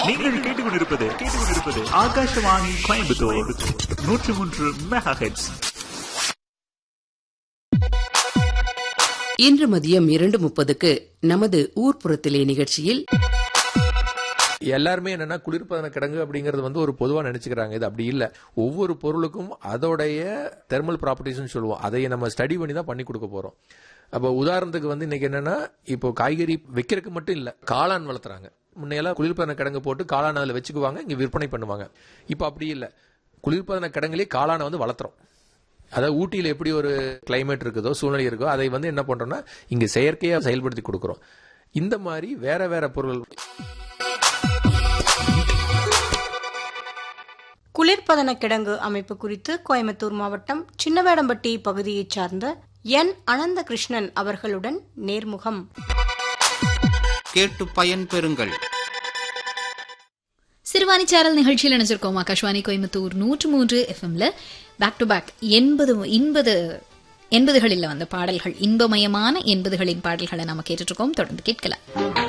நீங்கள் கேட்டுக்கொண்டிருப்பது கேட்டுக்கொண்டிருப்பது ஆகாஷவாணி கோயம்புத்தூர் நூற்றி மூன்று மெகா ஹெட்ஸ் இன்று மதியம் இரண்டு முப்பதுக்கு நமது ஊர்ப்புறத்திலே நிகழ்ச்சியில் எல்லாருமே என்னன்னா குளிர்பதன கிடங்கு அப்படிங்கிறது வந்து ஒரு பொதுவா நினைச்சுக்கிறாங்க இது அப்படி இல்ல ஒவ்வொரு பொருளுக்கும் அதோடைய தெர்மல் ப்ராப்பர்ட்டிஸ்னு சொல்லுவோம் அதை நம்ம ஸ்டடி பண்ணி தான் பண்ணி கொடுக்க போறோம் அப்போ உதாரணத்துக்கு வந்து இன்னைக்கு என்னன்னா இப்போ காய்கறி வைக்கிறதுக்கு மட்டும் இல்ல காளான் வளர்த்துறாங்க முன்னையெல்லாம் குளிர்பதன கிடங்கு போட்டு காளான் அதில் வச்சுக்குவாங்க இங்க விற்பனை பண்ணுவாங்க இப்போ அப்படி இல்ல குளிர்பதன கிடங்குலேயே காளானை வந்து வளர்த்துறோம் அதாவது ஊட்டியில் எப்படி ஒரு கிளைமேட் இருக்குதோ சூழ்நிலை இருக்கோ அதை வந்து என்ன பண்றோம்னா இங்க செயற்கையா செயல்படுத்தி கொடுக்குறோம் இந்த மாதிரி வேற வேற பொருள் குளிர்பதன கிடங்கு அமைப்பு குறித்து கோயம்புத்தூர் மாவட்டம் சின்னவேடம்பட்டி பகுதியைச் சார்ந்த என் அனந்த கிருஷ்ணன் அவர்களுடன் நேர்முகம் கேட்டு பயன்பெறுங்கள் சிறுவாணி சேனல் நிகழ்ச்சியில் நினைச்சிருக்கோம் ஆகாஷ்வாணி கோயம்புத்தூர் நூற்று மூன்று எஃப்எம்ல பேக் டு பேக் எண்பது எண்பது எண்பதுகளில் வந்த பாடல்கள் இன்பமயமான எண்பதுகளின் பாடல்களை நாம கேட்டுட்டு இருக்கோம் தொடர்ந்து கேட்கலாம்